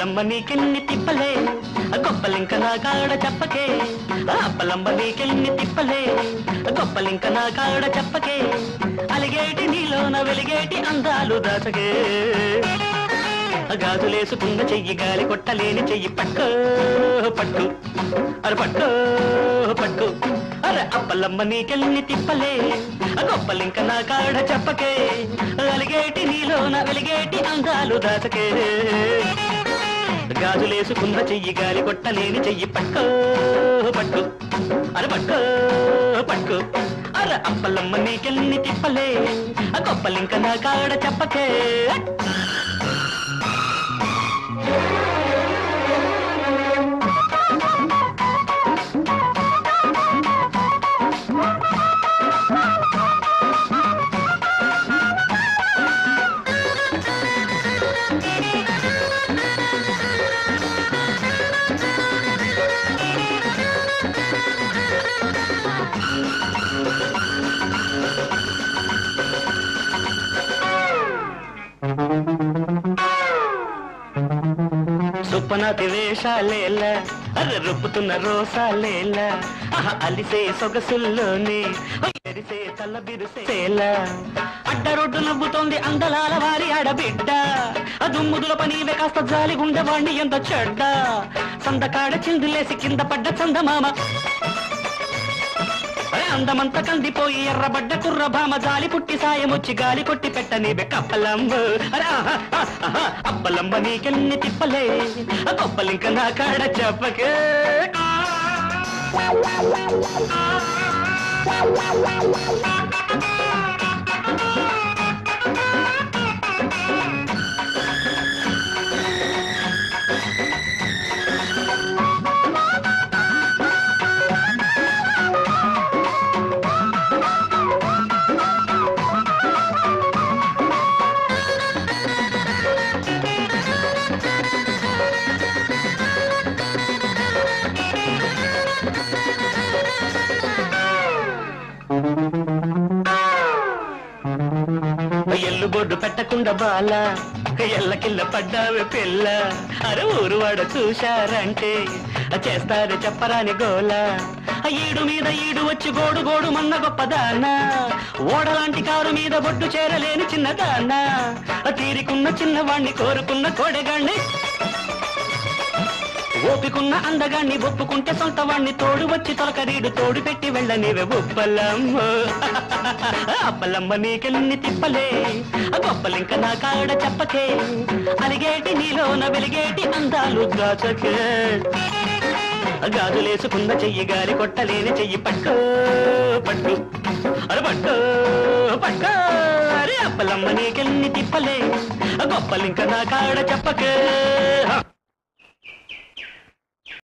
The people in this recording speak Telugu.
అప్పలమ్మ నీకెన్ని తిప్పలే గొప్పలింక నా కాడ చెప్పకే అప్పలమ్మ నీకెన్ని తిప్పలే గొప్పలింక నా కాడ చెప్పకే అలిగేటి నీలోన వెలిగేటి అందాలు దాచగే గాజులేసుకున్న చెయ్యి గాలి కొట్టలేని చెయ్యి పట్టు పట్టు అరే పట్టు పట్టు అరే అప్పలమ్మ నీకెల్ని తిప్పలే గొప్పలింక నా కాడ చెప్పకే అలిగేటి నీలోన వెలిగేటి అందాలు దాచకే గాజులేసుకున్న చెయ్యి గాలి కొట్టలేని చెయ్యి పట్టు పట్టు అరే పట్టు పట్టు అరే అప్పలమ్మ నీకెల్ని తిప్పలే గొప్పలింక నా కాడ చెప్పకే సుప్పనాతి వేషాలేలా అర్ర రుప్పుతున్న రోసాలేలా ఆహ అలిసే సొగసుల్లోని ఎరిసే తల్ల బిరుసేలా అడ్డ రోడ్డు నవ్వుతోంది అందలాల వారి ఆడబిడ్డ అదుమ్ముదుల పనీవే కాస్త జాలి గుండెవాణ్ణి ఎంత చెడ్డ సందకాడ చిందులేసి కింద పడ్డ చందమామ అరే అందమంతా కందిపోయి ఎర్రబడ్డ కుర్ర భామ జాలి పుట్టి సాయమొచ్చి గాలి కొట్టి పెట్టని కప్పలంబ అరే ఆహా, ఆహా, అప్పలంబ నీకెన్ని తిప్పలే ఆ గొప్పలింక నా కాడ చెప్పకే ఎల్లు బొడ్డు పెట్టకుండా బాల ఎల్లకిల్ల పడ్డావే పిల్ల అరే ఊరు వాడ చూశారంటే చేస్తారు చెప్పరాని గోల ఈడు మీద ఈడు వచ్చి గోడు గోడు మన్న గొప్పదాన ఓడలాంటి కారు మీద బొడ్డు చేరలేని చిన్నదాన తీరికున్న చిన్నవాణ్ణి కోరుకున్న కోడెగాణ్ణి ఓపికున్న అందగాన్ని ఒప్పుకుంటే సొంత వాణ్ణి తోడు వచ్చి తొలకరీడు తోడు పెట్టి వెళ్ళనివే ఉప్పలమ్మ అప్పలమ్మ నీకెన్ని తిప్పలే గొప్పలింక నా కాడ చెప్పకే అలిగేటి నీలోన వెలిగేటి అందాలు దాచకే గాజులేసుకున్న చెయ్యి గాలి కొట్టలేని చెయ్యి పట్టు పట్టు అరే పట్టు పట్టు అరే అప్పలమ్మ నీకెన్ని తిప్పలే గొప్పలింక నా కాడ చెప్పకే